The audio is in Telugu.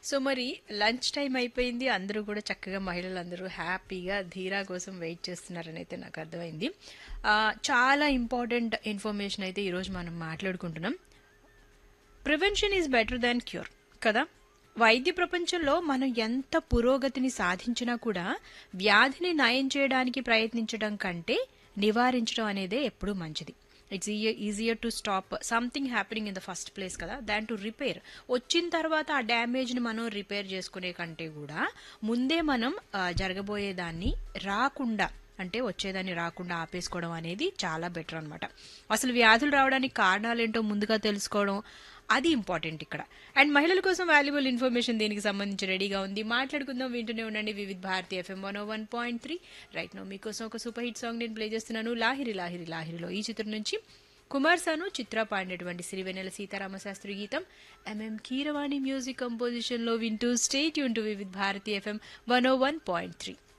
సో మరి లంచ్ టైం అయిపోయింది అందరూ కూడా చక్కగా మహిళలందరూ హ్యాపీగా ధీరా కోసం వెయిట్ చేస్తున్నారని అయితే నాకు అర్థమైంది ఆ, చాలా ఇంపార్టెంట్ ఇన్ఫర్మేషన్ అయితే ఈరోజు మనం మాట్లాడుకుంటున్నాం prevention is better than cure కదా వైద్య ప్రపంచంలో మనం ఎంత పురోగతిని సాధించినా కూడా వ్యాధిని నయం చేయడానికి ప్రయత్నించడం కంటే నివారించడం అనేదే ఎప్పుడూ మంచిది it's easier to stop something happening in the first place కదా దాన్ టు రిపేర్ వచ్చిన తర్వాత ఆ డ్యామేజ్ని మనం రిపేర్ చేసుకునే కంటే కూడా ముందే మనం ఆ, జరగబోయే దాన్ని రాకుండా అంటే వచ్చేదాన్ని రాకుండా ఆపేసుకోవడం అనేది చాలా బెటర్ అనమాట అసలు వ్యాధులు రావడానికి కారణాలు ఏంటో ముందుగా తెలుసుకోవడం అది ఇంపార్టెంట్ ఇక్కడ అండ్ మహిళల కోసం వాల్యుబుల్ ఇన్ఫర్మేషన్ దీనికి సంబంధించి రెడీగా ఉంది మాట్లాడుకుందాం వింటూనే ఉండండి Vividh Bharati FM one one point three right no మీకోసం ఒక సూపర్ హిట్ సాంగ్ నేను ప్లే చేస్తున్నాను లాహిరి లాహిరి లాహిరిలో ఈ చిత్రం నుంచి కుమార్ సాను చిత్ర పాడినటువంటి సిరివెన్నెల సీతారామ శాస్త్రి గీతం ఎంఎం కీరవాణి మ్యూజిక్ కంపోజిషన్ లో వింటూ స్టేట్ యూన్ to Vividh Bharati FM one O one point three